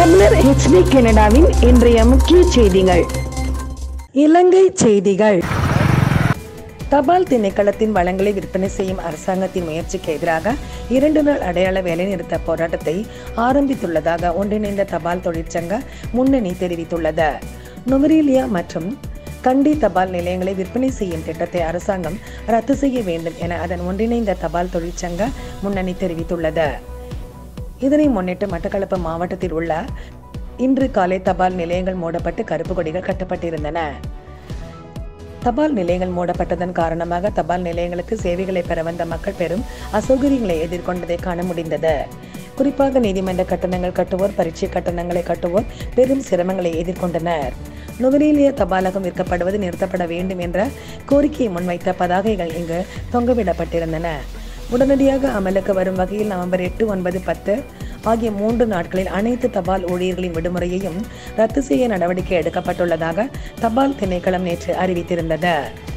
தமிழர் ஹெச்டி கனடாவின் இன்றைய முக்கிய செய்திகள் இலங்கை செய்திகள் தபால் திணைக்களத்தின் வளங்களை விற்பனை செய்யும் அரசாங்கத்தின் முயற்சிக்கு எதிராக இரண்டு நாள் அடையாள வேலைநிறுத்த போராட்டத்தை ஆரம்பித்துள்ளதாக ஒன்றிணைந்த தபால் தொழிற்சங்க முன்னணி தெரிவித்துள்ளது நுவரேலியா மற்றும் கண்டி தபால் நிலையங்களை விற்பனை செய்யும் திட்டத்தை அரசாங்கம் ரத்து செய்ய வேண்டும் என அதன் ஒன்றிணைந்த தபால் தொழிற்சங்க முன்னணி தெரிவித்துள்ளது இதனை முன்னிட்டு மட்டக்களப்பு மாவட்டத்தில் உள்ள இன்று காலை தபால் நிலையங்கள் மூடப்பட்டு கருப்பு கொடிகள் கட்டப்பட்டிருந்தன தபால் நிலையங்கள் மூடப்பட்டதன் காரணமாக தபால் நிலையங்களுக்கு சேவைகளை பெற வந்த மக்கள் பெரும் அசௌகரியங்களை எதிர்கொண்டதை காண முடிந்தது குறிப்பாக நீதிமன்ற கட்டணங்கள் கட்டுவோர் பரீட்சை கட்டணங்களை கட்டுவோர் பெரும் சிரமங்களை எதிர்கொண்டனர் நுவரேலிய தபாலகம் விற்கப்படுவது நிறுத்தப்பட வேண்டும் என்ற கோரிக்கையை முன்வைத்த பதாகைகள் இங்கு தொங்கவிடப்பட்டிருந்தன உடனடியாக அமலுக்கு வரும் வகையில் நவம்பர் எட்டு ஒன்பது பத்து ஆகிய மூன்று நாட்களில் அனைத்து தபால் ஊழியர்களின் விடுமுறையையும் ரத்து செய்ய நடவடிக்கை எடுக்கப்பட்டுள்ளதாக தபால் திணைக்களம் நேற்று அறிவித்திருந்தது